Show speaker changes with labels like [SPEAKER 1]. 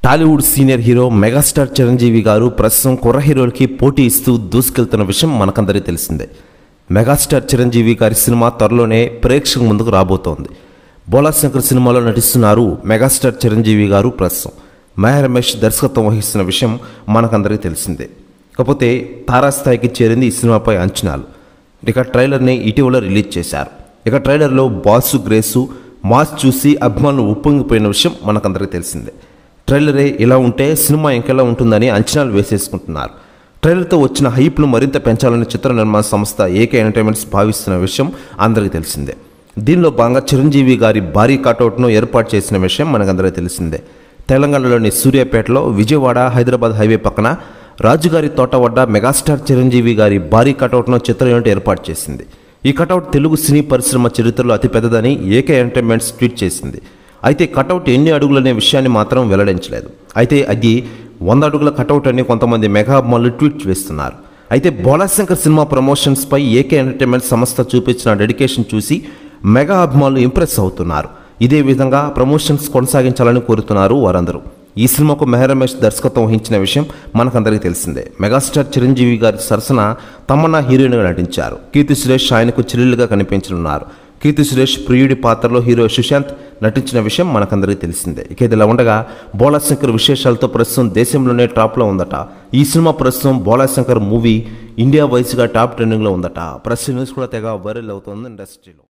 [SPEAKER 1] Tollywood senior hero megastar Chiranjeevi గారు ప్రస్తుతం కుర్ర హీరోలకి పోటీ ఇస్తూ దూసుకెళ్తున్న విషయం మనకందరికీ తెలిసిందే మెగాస్టార్ చిరంజీవి గారి సినిమా త్వరలోనే ప్రేక్షకుల ముందుకు రాబోతోంది బోలాశంకర్ సినిమాలో నటిస్తున్నారు మెగాస్టార్ చిరంజీవి గారు ప్రస్తుతం మహా రమేష్ దర్శకత్వం వహిస్తున్న విషయం మనకందరికీ తెలిసిందే కాకపోతే తారాస్థాయికి చేరింది ఈ సినిమాపై అంచనాలు ఇక ట్రైలర్ని ఇటీవల రిలీజ్ చేశారు ఇక ట్రైలర్లో బాసు గ్రేసు మాస్ చూసి అభిమానులు ఉప్పొంగిపోయిన విషయం మనకందరికీ తెలిసిందే ట్రైలరే ఇలా ఉంటే సినిమా ఇంకెలా ఉంటుందని అంచనాలు వేసేసుకుంటున్నారు ట్రైలర్తో వచ్చిన హైప్ను మరింత పెంచాలని చిత్ర నిర్మాణ సంస్థ ఏకే ఎంటర్టైన్మెంట్స్ భావిస్తున్న విషయం అందరికీ తెలిసిందే దీనిలో భాగంగా చిరంజీవి గారి భారీ కటౌట్ను ఏర్పాటు చేసిన విషయం మనకందరికీ తెలిసిందే తెలంగాణలోని సూర్యాపేటలో విజయవాడ హైదరాబాద్ హైవే పక్కన రాజుగారి తోట వద్ద మెగాస్టార్ చిరంజీవి గారి భారీ కటౌట్ను చిత్ర యూనిట్ ఏర్పాటు చేసింది ఈ కటౌట్ తెలుగు సినీ పరిశ్రమ చరిత్రలో అతిపెద్దదని ఏకే ఎంటర్టైన్మెంట్స్ ట్వీట్ చేసింది అయితే కటౌట్ ఎన్ని అడుగులనే విషయాన్ని మాత్రం వెల్లడించలేదు అయితే అది వంద అడుగుల కటౌట్ అని కొంతమంది మెగా అభిమానులు ట్వీట్ చేస్తున్నారు అయితే బోలాశంకర్ సినిమా ప్రమోషన్స్పై ఏకే ఎంటర్టైన్మెంట్ సంస్థ చూపించిన డెడికేషన్ చూసి మెగా అభిమానులు ఇంప్రెస్ అవుతున్నారు ఇదే విధంగా ప్రమోషన్స్ కొనసాగించాలని కోరుతున్నారు వారందరూ ఈ సినిమాకు మెహర్ రమేష్ దర్శకత్వం వహించిన విషయం మనకందరికీ తెలిసిందే మెగాస్టార్ చిరంజీవి గారి సరసన తమన్నా హీరోయిన్గా నటించారు కీర్తి సురేష్ ఆయనకు చెల్లెలుగా కనిపించనున్నారు కీర్తి సురేష్ ప్రియుడి పాత్రలో హీరో సుశాంత్ నటించిన విషయం మనకందరికీ తెలిసిందే ఇక ఇదిలా ఉండగా బోలాశంకర్ విశేషాలతో ప్రస్తుతం దేశంలోనే టాప్లో ఉందట ఈ సినిమా ప్రస్తుతం బోలాశంకర్ మూవీ ఇండియా వైస్గా టాప్ ట్రెండింగ్లో ఉందట ప్రెస్ న్యూస్ కూడా తెగ వైరల్ అవుతుంది ఇండస్ట్రీలో